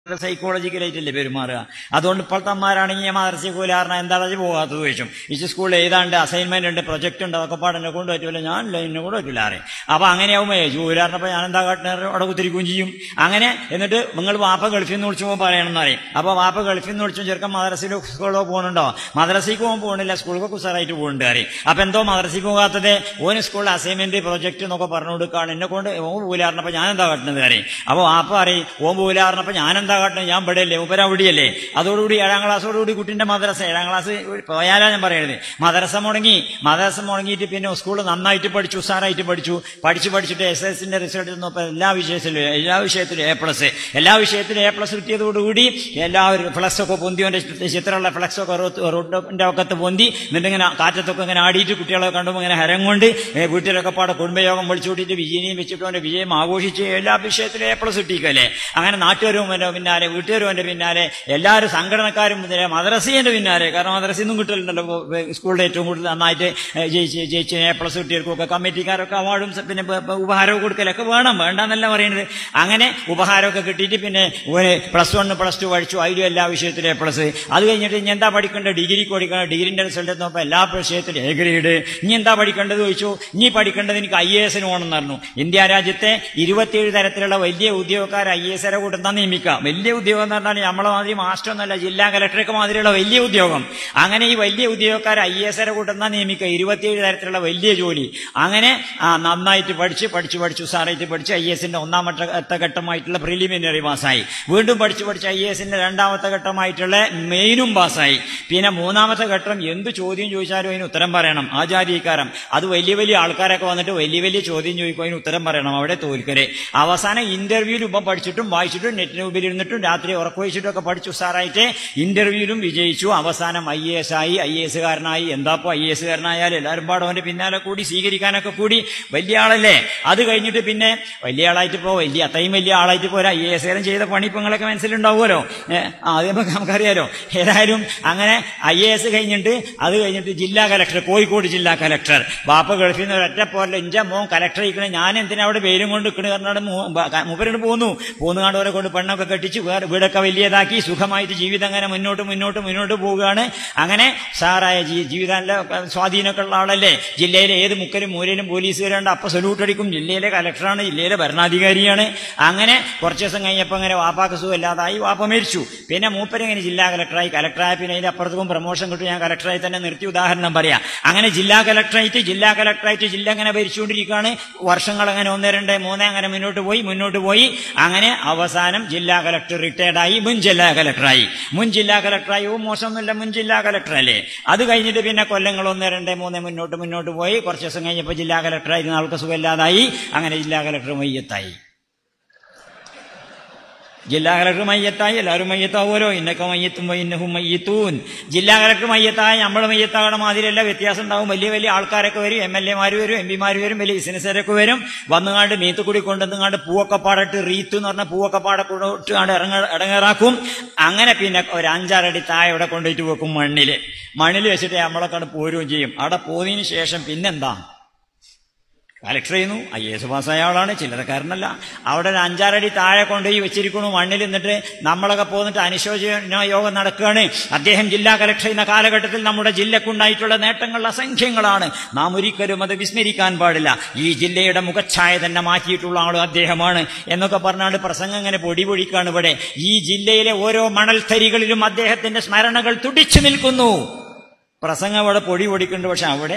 സൈക്കോളജിക്കലായിട്ടല്ലേ പെരുമാറുക അതുകൊണ്ട് ഇപ്പോഴത്തെ അമ്മമാരാണെങ്കിൽ ഞാൻ മദർസയിൽ പോലാറിന എന്താണ് അത് പോകാത്തത് ചോദിച്ചും ഈ സ്കൂളിൽ എഴുതാണ്ട് അസൈൻമെന്റ് ഉണ്ട് പ്രൊജക്ട് ഉണ്ട് അതൊക്കെ പാടെ എന്നെ കൊണ്ട് പറ്റില്ല ഞാൻ എന്നെ കൊണ്ട് പറ്റില്ല അറിയാം അപ്പൊ അങ്ങനെയാവുമ്പോ ജോലിയാറിനപ്പോ ഞാൻ എന്താ കാട്ടുന്നത് അവിടെ കുത്തിരിക്കുകയും ചെയ്യും അങ്ങനെ എന്നിട്ട് നിങ്ങൾ വാപ്പ ഗൾഫിൽ നിന്ന് വിളിച്ചു പോകുമ്പോൾ പറയണമെന്ന് അറിയും അപ്പൊ വാപ്പ ഗൾഫിൽ നിന്ന് വിളിച്ചു ചെറുക്കൻ മദ്രസയിലോ സ്കൂളിലോ പോകുന്നുണ്ടോ മദ്രസയ്ക്ക് പോകാൻ പോകുന്നില്ല സ്കൂളിലൊക്കെ ഉസാറായിട്ട് പോകുന്നുണ്ട് അറിയും അപ്പൊ എന്തോ മദ്രസയ്ക്ക് പോകാത്തത് ഓന് സ്കൂളിൽ അസൈൻമെന്റ് പ്രൊജക്ട് എന്നൊക്കെ പറഞ്ഞു കൊടുക്കുകയാണ് എന്നെ കൊണ്ട് ഓൻ പോലാറിനപ്പോ ഞാൻ എന്താ കാട്ടുന്നത് അറിയും അപ്പൊ വാപ്പ അറിയും ഓൻ പോലാറിനപ്പോ ഞാൻ എന്താ കാട്ടുന്നത് ഞാൻ ഇവിടെ അല്ലേ ഉപര അവിടെയല്ലേ അതോടുകൂടി ഏഴാം ക്ലാസ്സോടുകൂടി കുട്ടിന്റെ മദ്രസ ഏഴാം ക്ലാസ് പോയാലാ ഞാൻ പറയുന്നത് മദ്രസ മുടങ്ങി മദ്രസ മുടങ്ങിയിട്ട് പിന്നെ സ്കൂൾ നന്നായിട്ട് പഠിച്ചു ഉസാറായിട്ട് പഠിച്ചു പഠിച്ചു പഠിച്ചിട്ട് എസ് എസിന്റെ റിസൾട്ട് നോക്കുമ്പോൾ എല്ലാ വിഷയത്തിലും എല്ലാ വിഷയത്തിലും എ പ്ലസ് എല്ലാ വിഷയത്തിലും എ പ്ലസ് കിട്ടിയതോടുകൂടി എല്ലാവരും ഫ്ലക്സ് ഒക്കെ പൊന്തിയോന്റെ ചിത്രമുള്ള ഫ്ലക്സ് ഒക്കെ റോഡിന്റെ ഒക്കത്ത് പൊന്തി എന്നിട്ട് ഇങ്ങനെ കാറ്റത്തൊക്കെ ഇങ്ങനെ ആടിയിട്ട് കുട്ടികളെ കണ്ടുമ്പോൾ ഇങ്ങനെ ഹരം കൊണ്ട് ഏ, വീട്ടിലൊക്കെ പാടെ കുടുംബയോഗം വിളിച്ചു കൂട്ടിയിട്ട് വിജയനെയും വെച്ചിട്ട് അവന്റെ വിജയം ആഘോഷിച്ച് എല്ലാ വിഷയത്തിലും എ പ്ലസ് കിട്ടിക്കല്ലേ അങ്ങനെ നാട്ടുകാരും അവന്റെ പിന്നാലെ വീട്ടുകാരും അവന്റെ പിന്നാലെ എല്ലാവരും സംഘടനക്കാരും മുതലേ മദ്രസീന്റെ പിന്നാലെ കാരണം മദ്രസയിൽ നിന്നും കിട്ടലുണ്ടല്ലോ ഇപ്പൊ സ്കൂളിൽ ഏറ്റവും കൂടുതൽ നന്നായിട്ട് ഏ, ജയിച്ച് ജയിച്ച് എ പ്ലസ് കിട്ടിയവർക്കൊക്കെ കമ്മിറ്റിക്കാരൊക്കെ അവാർഡും സ- പിന്നെ പ- പ- ഉപഹാരവും കൊടുക്കലൊക്കെ വേണം വേണ്ടെന്നല്ല പറയുന്നത് അങ്ങനെ ഉപഹാരമൊക്കെ കിട്ടിയിട്ട് പിന്നെ ഒരു പ്ലസ് വൺ പ്ലസ് ടു പഠിച്ചു അതിലും എല്ലാ വിഷയത്തിലും എ പ്ലസ് അത് കഴിഞ്ഞിട്ട് ഇനി എന്താ പഠിക്കേണ്ടത് ഡിഗ്രിക്ക് പഠിക്കണം ഡിഗ്രിന്റെ റിസൾട്ട് നോക്കുമ്പോൾ എല്ലാ വിഷയത്തിലും എ ഗ്രേഡ് ഇനി എന്താ പഠിക്കേണ്ടത് ചോദിച്ചു ഇനി പഠിക്കേണ്ടത് എനിക്ക് ഐ എ എസിന് പോകണമെന്ന് പറഞ്ഞു ഇന്ത്യ രാജ്യത്തെ ഇരുപത്തിയേഴ് തരത്തിലുള്ള വലിയ ഉദ്യോഗക്കാർ ഐ എസ് ആരെ കൂട്ടം നിയമിക്കാം വലിയ ഉദ്യോഗം എന്ന് പറഞ്ഞാൽ നമ്മളെ മാതിരി മാസ്റ്റർ ഒന്നല്ല ജില്ലാ കലക്ടറൊക്കെ മാതിരിയുള്ള വലിയ ഉദ്യോഗം അങ്ങനെ ഈ വലിയ ഉദ്യോഗക്കാർ ഐ എസ് ആരെ കൂട്ടം നിയമിക്കുക ഇരുപത്തിയേഴ് തരത്തിലുള്ള വലിയ ജോലി അങ്ങനെ ആ നന്നായിട്ട് പഠിച്ച് പഠിച്ചു പഠിച്ചു സാറായിട്ട് പഠിച്ച് ഐ എസിന്റെ ഒന്നാമത്തെ ഘട്ടമായിട്ടുള്ള പ്രിലിമിനറി പാസ്സായി വീണ്ടും പഠിച്ചു പഠിച്ച് ഐ എസിന്റെ രണ്ടാമത്തെ ഘട്ടമായിട്ടുള്ള മെയിനും പാസ്സായി പിന്നെ മൂന്നാമത്തെ ഘട്ടം എന്ത് ചോദ്യം ചോദിച്ചാലും അതിന് ഉത്തരം പറയണം ആചാരീകാരം അത് വലിയ വലിയ ആൾക്കാരൊക്കെ വന്നിട്ട് വലിയ വലിയ ചോദ്യം ചോദിക്കും അതിന് ഉത്തരം പറയണം അവിടെ തോൽക്കരെ അവസാനം ഇന്റർവ്യൂവിൽ ഇപ്പം പഠിച്ചിട്ടും വായിച്ചിട്ടും നെറ്റിന് മുമ്പിൽ ഇരുന്നിട്ടും രാത്രി ഉറക്കൊഴിച്ചിട്ടും ഒക്കെ പഠിച്ചു സാറായിട്ട് ഇന്റർവ്യൂവിലും വിജയിച്ചു അവസാനം ഐ എ എസ് ആയി ഐ എസ് കാരനായി എന്താപ്പോ ഐ എസ് കാരനായാലും എല്ലാവരും പാടും അവന്റെ പിന്നാലെ കൂടി സ്വീകരിക്കാനൊക്കെ കൂടി വലിയ ആളല്ലേ അത് കഴിഞ്ഞിട്ട് പിന്നെ വലിയ ആളായിട്ട് പോ വലിയ അത്രയും വലിയ ആളായിട്ട് പോരാ ഐ എസ് കാരൻ ചെയ്ത പണി ഇപ്പൊ നിങ്ങളൊക്കെ മനസ്സിലുണ്ടാവുമല്ലോ ഏഹ് ആദ്യം നമുക്ക് നമുക്കറിയാലോ ഏതായാലും അങ്ങനെ ഐ എ എസ് കഴിഞ്ഞിട്ട് അത് കഴിഞ്ഞിട്ട് ജില്ലാ കലക്ടർ കോഴിക്കോട് ജില്ലാ കലക്ടർ ബാപ്പ ഗൾഫിൽ നിന്ന് ഒരൊറ്റ പോലെ ഇഞ്ച മോൻ കലക്ടർ ഇരിക്കണേ ഞാൻ എന്തിനാ അവിടെ പേരും കൊണ്ട് നിൽക്കണ കാരണം മൂപ്പരോട് പോന്നു പോന്നുകാണ്ട് അവരെ കൊണ്ട് പെണ്ണൊക്കെ കെട്ടിച്ച് വേറെ വീടൊക്കെ വലിയതാക്കി സുഖമായിട്ട് ജീവിതം അങ്ങനെ മുന്നോട്ട് മുന്നോട്ട് മുന്നോട്ട് പോവുകയാണ് അങ്ങനെ സാറായ ജീ- ജീവിതത്തിലെ സ്വാധീനമൊക്കെ ഉള്ള ആളല്ലേ ജില്ലയിലെ ഏത് മുക്കലും മൂലയിലും പോലീസുകാരുണ്ട് അപ്പൊ സല്യൂട്ട് അടിക്കും ജില്ലയിലെ കലക്ടറാണ് ജില്ലയിലെ ഭരണാധികാരിയാണ് അങ്ങനെ കുറച്ച് ദിവസം കഴിഞ്ഞപ്പോൾ അങ്ങനെ വാപ്പാക്ക് സുഖമില്ലാതായി വാപ്പ മരിച്ചു പിന്നെ മൂപ്പരിങ്ങനെ ജില്ലാ കലക്ടറായി കലക്ടറായ പിന്നെ അതിന്റെ അപ്പുറത്തേക്കും പ്രൊമോഷൻ കിട്ടും ഞാൻ കലക്ടറായി തന്നെ നിർത്തി ഉദാഹരണം പറയാം അങ്ങനെ ജില്ലാ കലക്ടറായിട്ട് ജില്ലാ കലക്ടറായിട്ട് ജില്ല അങ്ങനെ ഭരിച്ചുകൊണ്ടിരിക്കുകയാണ് വർഷങ്ങൾ അങ്ങനെ ഒന്ന് രണ്ട് മൂന്ന് അങ്ങനെ മുന്നോട്ട് പോയി മുന്നോട്ട് പോയി അങ്ങനെ അവസാനം ജില്ലാ കലക്ടർ റിട്ടയർഡായി മുൻ ജില്ലാ കലക്ടറായി മുൻ ജില്ലാ കലക്ടറായി ഓ മോശമൊന്നുമില്ല മുൻ ജില്ലാ കലക്ടറല്ലേ അത് കഴിഞ്ഞിട്ട് പിന്നെ കൊല്ലങ്ങൾ ഒന്ന് രണ്ട് മൂന്ന് മുന്നോട്ട് മുന്നോട്ട് പോയി കുറച്ച് ദിവസം കഴിഞ്ഞപ്പോൾ ജില്ലാ കലക്ടറായിരുന്ന ആൾക്ക് സുഖമില്ലാതായി അങ്ങനെ ജില്ലാ കലക്ടർ മയ്യത്തായി ജില്ലാ കലക്ടർ മയ്യത്തായി എല്ലാവരും മയ്യത്താവുമല്ലോ ഇന്നൊക്കെ മയ്യത്തും ഇന്നഹും മയ്യത്തൂൻ ജില്ലാ കലക്ടർ മയ്യത്തായി നമ്മൾ മയ്യത്താകണ മാതിരിയല്ല വ്യത്യാസം ഉണ്ടാവും വലിയ വലിയ ആൾക്കാരൊക്കെ വരും എം എൽ എമാർ വരും എം പിമാർ വരും വലിയ ബിസിനസ്സുകാരൊക്കെ വരും വന്നുകാണ്ട് മീത്തുകൂടി കൊണ്ടുവന്നുകാണ്ട് പൂവൊക്കെ പാടിട്ട് റീത്ത് എന്ന് പറഞ്ഞ പൂവൊക്കെ പാടെ കൊണ്ടിട്ട് ഇറങ്ങ ഇടങ്ങേറാക്കും അങ്ങനെ പിന്നെ ഒരു അഞ്ചാറടി താഴെ ഇവിടെ കൊണ്ടുപോയിട്ട് വെക്കും മണ്ണില് മണ്ണിൽ വെച്ചിട്ട് നമ്മളൊക്കെ അവിടെ പോരുകയും ചെയ്യും അവിടെ പോയതിന് ശേഷം പിന്നെന്താ കലക്ടർ ചെയ്യുന്നു ഐ എസ് പാസ്സായ ആളാണ് ചില്ലറക്കാരനല്ല അവിടെ ഒരു അഞ്ചാറടി താഴെ കൊണ്ടുപോയി വെച്ചിരിക്കണു മണ്ണിൽ നിന്നിട്ട് നമ്മളൊക്കെ പോന്നിട്ട് അനുശോചന യോഗം നടക്കുകയാണ് അദ്ദേഹം ജില്ലാ കലക്ടർ ചെയ്യുന്ന കാലഘട്ടത്തിൽ നമ്മുടെ ജില്ലക്കുണ്ടായിട്ടുള്ള നേട്ടങ്ങൾ അസംഖ്യങ്ങളാണ് നാം ഒരിക്കലും അത് വിസ്മരിക്കാൻ പാടില്ല ഈ ജില്ലയുടെ മുഖച്ഛായ തന്നെ മാറ്റിയിട്ടുള്ള ആളും അദ്ദേഹമാണ് എന്നൊക്കെ പറഞ്ഞാണ്ട് പ്രസംഗം ഇങ്ങനെ പൊടി പൊടിക്കാണ് ഇവിടെ ഈ ജില്ലയിലെ ഓരോ മണൽത്തരികളിലും അദ്ദേഹത്തിന്റെ സ്മരണകൾ തുടിച്ചു നിൽക്കുന്നു പ്രസംഗം അവിടെ പൊടി പൊടിക്കുന്നുണ്ട് പക്ഷെ അവിടെ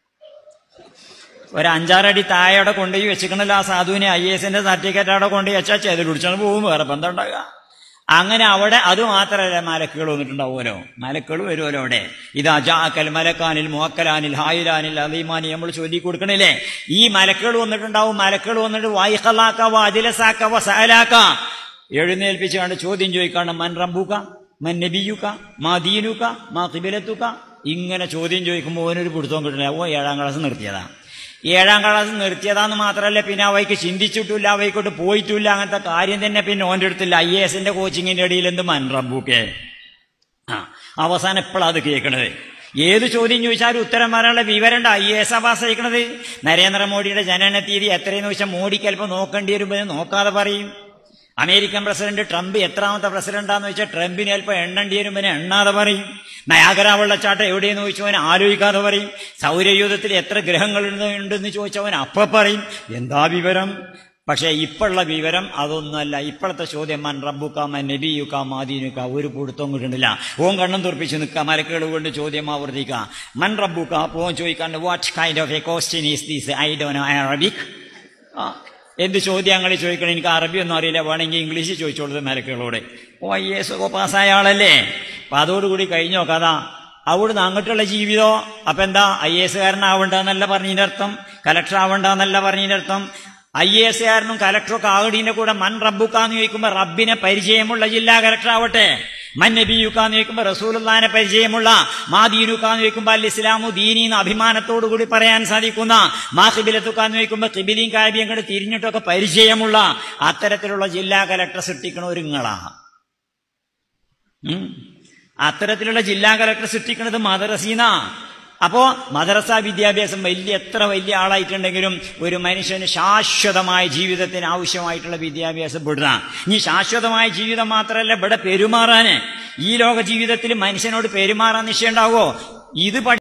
ഒരു അഞ്ചാറടി താഴെ അവിടെ കൊണ്ടുപോയി വെച്ചിക്കണല്ലോ ആ സാധുവിനെ ഐ എസിന്റെ സർട്ടിഫിക്കറ്റ് അവിടെ കൊണ്ടുപോയി വെച്ചാൽ ചെയ്ത് പിടിച്ചാണ് പോകും വേറെ ബന്ധം ഉണ്ടാകുക അങ്ങനെ അവിടെ അത് മാത്രമല്ല മലക്കുകൾ വന്നിട്ടുണ്ടാവുമല്ലോ മലക്കുകൾ വരുമല്ലോ അവിടെ ഇത് അജാക്കൽ മലക്കാനിൽ മുഹക്കലാനിൽ ഹായിലാനിൽ അലീമാനി നമ്മൾ ചൊല്ലി കൊടുക്കണില്ലേ ഈ മലക്കുകൾ വന്നിട്ടുണ്ടാവും മലക്കുകൾ വന്നിട്ട് വായിക്കലാക്ക വാതിലസാക്ക വസാലാക്ക എഴുന്നേൽപ്പിച്ചുകൊണ്ട് ചോദ്യം ചോദിക്കാണ്ട് മൻ റബ്ബുക മൻ നബിയുക മാ ദീനുക മാ കിബിലത്തുക ഇങ്ങനെ ചോദ്യം ചോദിക്കുമ്പോൾ ഓനൊരു പിടുത്തവും കിട്ടണേ ഓ ഏഴാം ക്ലാസ് നിർത്തിയതാ ഏഴാം ക്ലാസ് നിർത്തിയതാന്ന് മാത്രമല്ല പിന്നെ അവയ്ക്ക് ചിന്തിച്ചിട്ടില്ല അവയ്ക്കോട്ട് പോയിട്ടില്ല അങ്ങനത്തെ കാര്യം തന്നെ പിന്നെ ഓൻ്റെ അടുത്തില്ല ഐ എ എസിന്റെ കോച്ചിങ്ങിന്റെ ഇടയിൽ എന്ത് മൻറബൂക്കെ ആ അവസാനം എപ്പോഴാണ് അത് കേൾക്കണത് ഏത് ചോദ്യം ചോദിച്ചാലും ഉത്തരം പറയാനുള്ള വിവരമുണ്ട് ഐ എസ് പാസ് അയക്കണത് നരേന്ദ്രമോദിയുടെ ജനന തീയതി എത്രയെന്ന് വെച്ചാൽ മോഡിക്ക് അല്പം നോക്കേണ്ടി വരുമ്പോൾ നോക്കാതെ പറയും അമേരിക്കൻ പ്രസിഡന്റ് ട്രംപ് എത്രാമത്തെ പ്രസിഡന്റാന്ന് വെച്ചാൽ ട്രംപിന് ചിലപ്പോൾ എണ്ണണ്ടി വരുമ്പോൾ എണ്ണാതെ പറയും നയാഗര വെള്ളച്ചാട്ടം എവിടെയെന്ന് ചോദിച്ചവൻ ആലോചിക്കാതെ പറയും സൗരയൂഥത്തിൽ എത്ര ഗ്രഹങ്ങൾ ഉണ്ടെന്ന് ചോദിച്ചവൻ അപ്പ പറയും എന്താ വിവരം പക്ഷേ ഇപ്പോഴുള്ള വിവരം അതൊന്നുമല്ല ഇപ്പോഴത്തെ ചോദ്യം മൻ റബ്ബുക്ക മൻ നബിയുക്ക മാദീനുക്ക ഒരു പിടുത്തവും കിട്ടുന്നില്ല ഓൻ കണ്ണും തുറപ്പിച്ച് നിൽക്കുക മലക്കുകൾ കൊണ്ട് ചോദ്യം ആവർത്തിക്കുക മൻ റബ്ബുക്ക അപ്പോൾ ചോദിക്കാണ്ട് what kind of a question is these I do know Arabic ആ എന്ത് ചോദ്യങ്ങൾ ചോദിക്കണം എനിക്ക് അറബി ഒന്നും അറിയില്ല വേണമെങ്കിൽ ഇംഗ്ലീഷ് ചോദിച്ചോളൂ മലക്കുകളോട് ഓ ഐ എസ് ഒക്കെ പാസ്സായ ആളല്ലേ അപ്പം അതോടുകൂടി കഴിഞ്ഞോ കഥ അവിടുന്ന് അങ്ങോട്ടുള്ള ജീവിതോ അപ്പം എന്താ ഐ എസ് കാരനാവണ്ടെന്നല്ല പറഞ്ഞതിൻ്റെ അർത്ഥം കലക്ടർ ആവണ്ടെന്നല്ല പറഞ്ഞതിൻ്റെ അർത്ഥം ഐ എ എസ് കാരനും കലക്ടറൊക്കെ ആകടീന്റെ കൂടെ മൻ റബ്ബുക്കാന്ന് ചോദിക്കുമ്പോൾ റബ്ബിനെ പരിചയമുള്ള ജില്ലാ കലക്ടർ ആവട്ടെ മൻ നബിയുക്കാന്ന് ചോദിക്കുമ്പോൾ റസൂലുള്ളാനെ പരിചയമുള്ള മാ ദീനുക്കാന്ന് ചോദിക്കുമ്പോൾ അൽ ഇസ്ലാമു ദീനീന്ന് അഭിമാനത്തോടു കൂടി പറയാൻ സാധിക്കുന്ന മാ കിബിലത്തുക്കാന്ന് ചോദിക്കുമ്പോൾ കിബിലിയും കാബിയും കണ്ട് തിരിഞ്ഞിട്ടൊക്കെ പരിചയമുള്ള അത്തരത്തിലുള്ള ജില്ലാ കലക്ടർ സൃഷ്ടിക്കണ ഒരുങ്ങളാണ് അത്തരത്തിലുള്ള ജില്ലാ കലക്ടർ സൃഷ്ടിക്കുന്നത് മദ്രസീന അപ്പോ മദ്രസ വിദ്യാഭ്യാസം വലിയ എത്ര വലിയ ആളായിട്ടുണ്ടെങ്കിലും ഒരു മനുഷ്യന് ശാശ്വതമായ ജീവിതത്തിന് ആവശ്യമായിട്ടുള്ള വിദ്യാഭ്യാസം വിടുക ഇനി ശാശ്വതമായ ജീവിതം മാത്രമല്ല ഇവിടെ പെരുമാറാന് ഈ ലോക ജീവിതത്തിൽ മനുഷ്യനോട് പെരുമാറാൻ നിശ്ചയം ഉണ്ടാവോ ഇത് പഠി